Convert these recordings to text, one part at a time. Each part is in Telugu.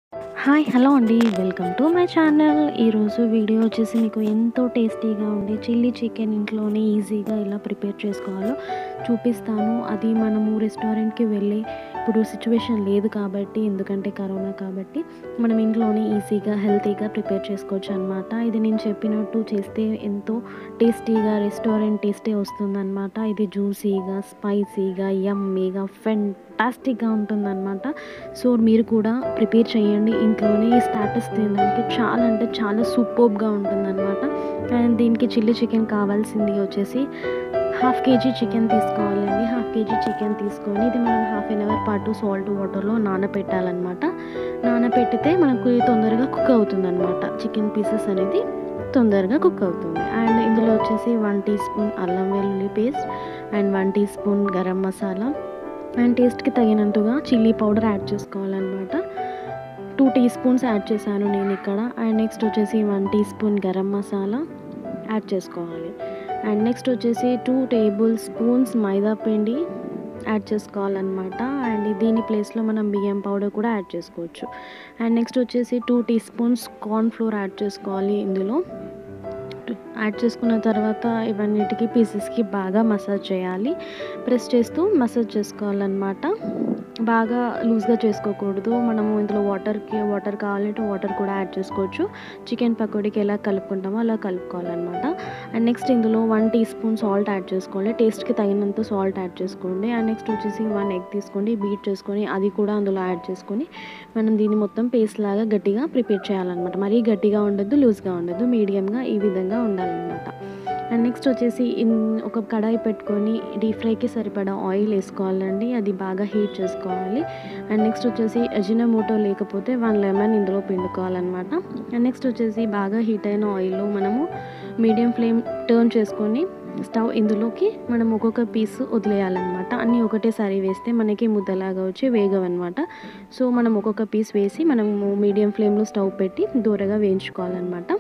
హాయ్ హలో అండి వెల్కమ్ టు మై ఛానల్ ఈరోజు వీడియో వచ్చేసి మీకు ఎంతో టేస్టీగా ఉండే చిల్లీ చికెన్ ఇంట్లోనే ఈజీగా ఎలా ప్రిపేర్ చేసుకోవాలో చూపిస్తాను అది మనము రెస్టారెంట్కి వెళ్ళి ఇప్పుడు సిచ్యువేషన్ లేదు కాబట్టి ఎందుకంటే కరోనా కాబట్టి మనం ఇంట్లోనే ఈజీగా హెల్తీగా ప్రిపేర్ చేసుకోవచ్చు అనమాట ఇది నేను చెప్పినట్టు చేస్తే ఎంతో టేస్టీగా రెస్టారెంట్ టేస్టే వస్తుందన్నమాట ఇది జ్యూసీగా స్పైసీగా యమ్మీగా ఫెంటాస్టిక్గా ఉంటుందన్నమాట సో మీరు కూడా ప్రిపేర్ చేయండి ఇంట్లోనే ఈ స్టాటస్ తినడానికి చాలా అంటే చాలా సూపర్బ్గా ఉంటుందన్నమాట అండ్ దీనికి చిల్లీ చికెన్ కావాల్సింది వచ్చేసి హాఫ్ కేజీ చికెన్ తీసుకోవాలండి హాఫ్ కేజీ చికెన్ తీసుకొని ఇది మనం హాఫ్ అన్ అవర్ పాటు సాల్ట్ వాటర్లో నానబెట్టాలన్నమాట నానబెట్టితే మనకు తొందరగా కుక్ అవుతుందన్నమాట చికెన్ పీసెస్ అనేది తొందరగా కుక్ అవుతుంది అండ్ ఇందులో వచ్చేసి వన్ టీ స్పూన్ అల్లం వెల్లుల్లి paste and one teaspoon garam masala and టేస్ట్కి తగినంతగా చిల్లీ పౌడర్ యాడ్ చేసుకోవాలన్నమాట టూ టీ స్పూన్స్ యాడ్ చేశాను నేను ఇక్కడ అండ్ నెక్స్ట్ వచ్చేసి one teaspoon garam masala add చేసుకోవాలి అండ్ నెక్స్ట్ వచ్చేసి టూ టేబుల్ స్పూన్స్ మైదా పిండి యాడ్ చేసుకోవాలన్నమాట అండ్ దీని ప్లేస్లో మనం బియ్యం పౌడర్ కూడా యాడ్ చేసుకోవచ్చు అండ్ నెక్స్ట్ వచ్చేసి two teaspoons corn flour add చేసుకోవాలి ఇందులో యాడ్ చేసుకున్న తర్వాత ఇవన్నిటికి పీసెస్కి బాగా మసాజ్ చేయాలి ప్రెస్ చేస్తూ మసాజ్ చేసుకోవాలన్నమాట బాగా లూజ్గా చేసుకోకూడదు మనము ఇందులో వాటర్కి వాటర్ కావాలంటే వాటర్ కూడా యాడ్ చేసుకోవచ్చు చికెన్ పకోడీకి ఎలా కలుపుకుంటామో అలా కలుపుకోవాలన్నమాట అండ్ నెక్స్ట్ ఇందులో one teaspoon salt add చేసుకోవాలి టేస్ట్కి తగినంత సాల్ట్ యాడ్ చేసుకోండి అండ్ నెక్స్ట్ వచ్చేసి వన్ ఎగ్ తీసుకోండి బీట్ చేసుకొని అది కూడా అందులో యాడ్ చేసుకొని మనం దీన్ని మొత్తం పేస్ట్ లాగా గట్టిగా ప్రిపేర్ చేయాలన్నమాట మరీ గట్టిగా ఉండొద్దు లూజ్గా ఉండొద్దు మీడియంగా ఈ విధంగా ఉండాలన్నమాట అండ్ నెక్స్ట్ వచ్చేసి ఇన్ ఒక కడాయి పెట్టుకొని డీప్ ఫ్రైకి సరిపడా ఆయిల్ వేసుకోవాలండి అది బాగా హీట్ చేసుకోవాలి అండ్ నెక్స్ట్ వచ్చేసి అజినమోటో లేకపోతే వన్ లెమన్ ఇందులో పిండుకోవాలన్నమాట అండ్ నెక్స్ట్ వచ్చేసి బాగా హీట్ అయిన ఆయిల్లో మనము మీడియం ఫ్లేమ్ టర్న్ చేసుకొని స్టవ్ ఇందులోకి మనం ఒక్కొక్క పీస్ వదిలేయాలన్నమాట అన్నీ ఒకటేసారి వేస్తే మనకి ముద్దలాగా వచ్చి వేగవన్నమాట సో మనం ఒక్కొక్క పీస్ వేసి మనము మీడియం ఫ్లేమ్లో స్టవ్ పెట్టి దూరగా వేయించుకోవాలన్నమాట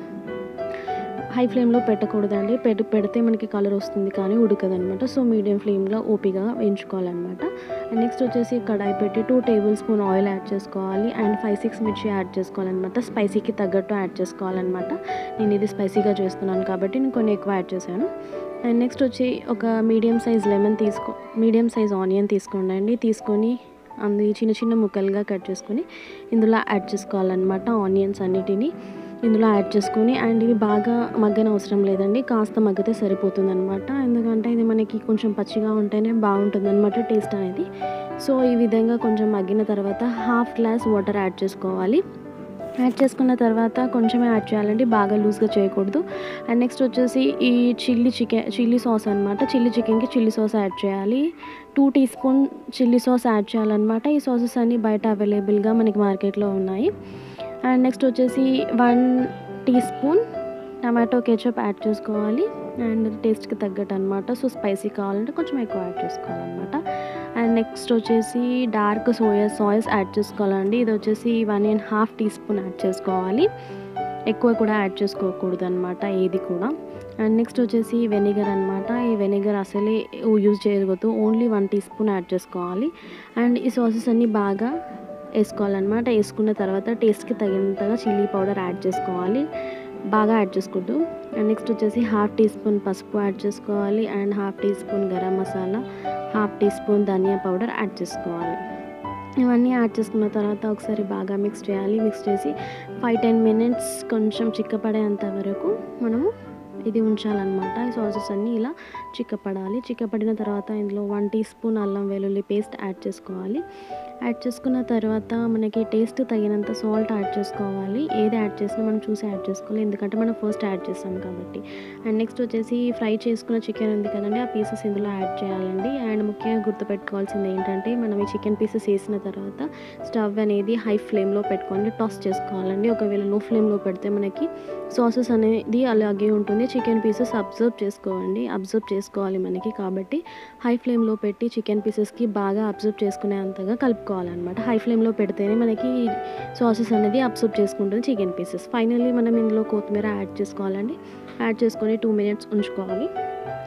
హై ఫ్లేమ్లో పెట్టకూడదండి పెట్టి పెడితే మనకి కలర్ వస్తుంది కానీ ఉడకదనమాట సో మీడియం ఫ్లేమ్లో ఓపిగా వేయించుకోవాలన్నమాట అండ్ నెక్స్ట్ వచ్చేసి కడాయి పెట్టి two tablespoon oil add చేసుకోవాలి అండ్ ఫైవ్ సిక్స్ మిర్చి యాడ్ చేసుకోవాలన్నమాట స్పైసీకి తగ్గట్టు యాడ్ చేసుకోవాలన్నమాట నేను ఇది స్పైసీగా చేస్తున్నాను కాబట్టి నేను కొన్ని ఎక్కువ యాడ్ చేశాను అండ్ నెక్స్ట్ వచ్చి ఒక మీడియం సైజ్ లెమన్ తీసుకో మీడియం సైజ్ ఆనియన్ తీసుకోండి అండి తీసుకొని అందు చిన్న చిన్న ముక్కలుగా కట్ చేసుకొని ఇందులో యాడ్ చేసుకోవాలన్నమాట ఆనియన్స్ అన్నిటిని ఇందులో యాడ్ చేసుకొని అండ్ ఇవి బాగా మగ్గన అవసరం లేదండి కాస్త మగ్గితే సరిపోతుంది అనమాట ఎందుకంటే ఇది మనకి కొంచెం పచ్చిగా ఉంటేనే బాగుంటుంది అనమాట టేస్ట్ అనేది సో ఈ విధంగా కొంచెం మగ్గిన తర్వాత హాఫ్ గ్లాస్ వాటర్ యాడ్ చేసుకోవాలి యాడ్ చేసుకున్న తర్వాత కొంచెమే యాడ్ చేయాలండి బాగా లూజ్గా చేయకూడదు అండ్ నెక్స్ట్ వచ్చేసి ఈ చిల్లీ చికెన్ చిల్లీ సాస్ అనమాట చిల్లీ చికెన్కి చిల్లీ సాస్ యాడ్ చేయాలి two teaspoon chilli sauce add చేయాలన్నమాట ఈ సాసెస్ అన్నీ బయట అవైలబుల్గా మనకి మార్కెట్లో ఉన్నాయి అండ్ నెక్స్ట్ వచ్చేసి one teaspoon tomato ketchup add చేసుకోవాలి అండ్ టేస్ట్కి తగ్గట్టు అనమాట సో స్పైసీ కావాలంటే కొంచెం ఎక్కువ యాడ్ చేసుకోవాలన్నమాట అండ్ నెక్స్ట్ వచ్చేసి డార్క్ సోయా సాయిస్ యాడ్ చేసుకోవాలండి ఇది వచ్చేసి one and half teaspoon add చేసుకోవాలి ఎక్కువ కూడా యాడ్ చేసుకోకూడదు అనమాట ఏది కూడా అండ్ నెక్స్ట్ వచ్చేసి వెనిగర్ అనమాట ఈ వెనిగర్ అసలే యూజ్ చేయకూడదు only one teaspoon add చేసుకోవాలి అండ్ ఈ సాసెస్ అన్నీ బాగా వేసుకోవాలన్నమాట వేసుకున్న తర్వాత టేస్ట్కి తగినంతగా చిల్లీ పౌడర్ యాడ్ చేసుకోవాలి బాగా యాడ్ చేసుకుంటూ అండ్ నెక్స్ట్ వచ్చేసి హాఫ్ టీ స్పూన్ పసుపు యాడ్ చేసుకోవాలి and half teaspoon garam masala half teaspoon dhania powder add చేసుకోవాలి ఇవన్నీ యాడ్ చేసుకున్న తర్వాత ఒకసారి బాగా మిక్స్ చేయాలి మిక్స్ చేసి ఫైవ్ టెన్ మినిట్స్ కొంచెం చిక్కపడేంత వరకు మనము ఇది ఉంచాలన్నమాట ఈ సాసెస్ అన్నీ ఇలా చిక్కపడాలి చిక్కపడిన తర్వాత ఇందులో వన్ టీ స్పూన్ అల్లం వెల్లుల్లి పేస్ట్ యాడ్ చేసుకోవాలి యాడ్ చేసుకున్న తర్వాత మనకి టేస్ట్ తగినంత సాల్ట్ యాడ్ చేసుకోవాలి ఏది యాడ్ చేసినా మనం చూసి యాడ్ చేసుకోవాలి ఎందుకంటే మనం ఫస్ట్ యాడ్ చేస్తాం కాబట్టి అండ్ నెక్స్ట్ వచ్చేసి ఫ్రై చేసుకున్న చికెన్ ఉంది కదండి ఆ పీసెస్ ఇందులో యాడ్ చేయాలండి అండ్ ముఖ్యంగా గుర్తుపెట్టుకోవాల్సింది ఏంటంటే మనం ఈ చికెన్ పీసెస్ వేసిన తర్వాత స్టవ్ అనేది హై ఫ్లేమ్లో పెట్టుకొని టాస్ చేసుకోవాలండి ఒకవేళ లో ఫ్లేమ్లో పెడితే మనకి సాసెస్ అనేది అలాగే ఉంటుంది చికెన్ పీసెస్ అబ్జర్వ్ చేసుకోండి అబ్జర్వ్ చేసుకోవాలి మనకి కాబట్టి హై ఫ్లేమ్లో పెట్టి చికెన్ పీసెస్కి బాగా అబ్జర్వ్ చేసుకునే అంతగా కలుపుకోవాలన్నమాట హై ఫ్లేమ్లో పెడితేనే మనకి సాసెస్ అనేది అబ్జర్వ్ చేసుకుంటుంది చికెన్ పీసెస్ ఫైనల్లీ మనం ఇందులో కొత్తిమీర యాడ్ చేసుకోవాలండి యాడ్ చేసుకొని టూ మినిట్స్ ఉంచుకోవాలి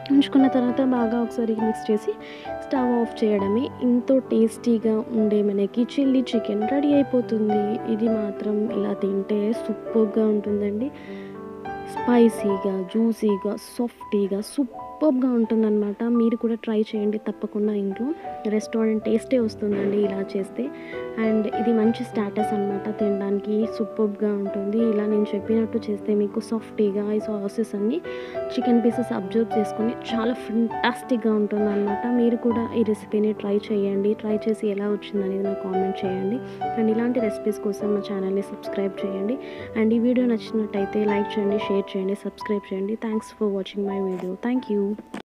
ఉంచుకున్న తర్వాత బాగా ఒకసారి మిక్స్ చేసి స్టవ్ ఆఫ్ చేయడమే ఎంతో టేస్టీగా ఉండే మనకి చిల్లీ చికెన్ రెడీ అయిపోతుంది ఇది మాత్రం ఇలా తింటే సూపర్గా ఉంటుందండి స్పైసీగా జ్యూసీగా సాఫ్టీగా సూపర్గా ఉంటుందన్నమాట మీరు కూడా ట్రై చేయండి తప్పకుండా ఇంట్లో రెస్టారెంట్ టేస్టే వస్తుందండి ఇలా చేస్తే అండ్ ఇది మంచి స్టాటస్ అనమాట తినడానికి సూపర్గా ఉంటుంది ఇలా నేను చెప్పినట్టు చేస్తే మీకు సాఫ్టీగా ఈ సాసెస్ అన్నీ చికెన్ పీసెస్ అబ్జర్వ్ చేసుకొని చాలా ఫంటాస్టిక్గా ఉంటుంది అనమాట మీరు కూడా ఈ రెసిపీని ట్రై చేయండి ట్రై చేసి ఎలా వచ్చిందనేది నాకు కామెంట్ చేయండి అండ్ ఇలాంటి రెసిపీస్ కోసం మా ఛానల్ని సబ్స్క్రైబ్ చేయండి అండ్ ఈ వీడియో నచ్చినట్టయితే లైక్ చేయండి షేర్ చేయండి సబ్స్క్రైబ్ చేయండి thanks for watching my video thank you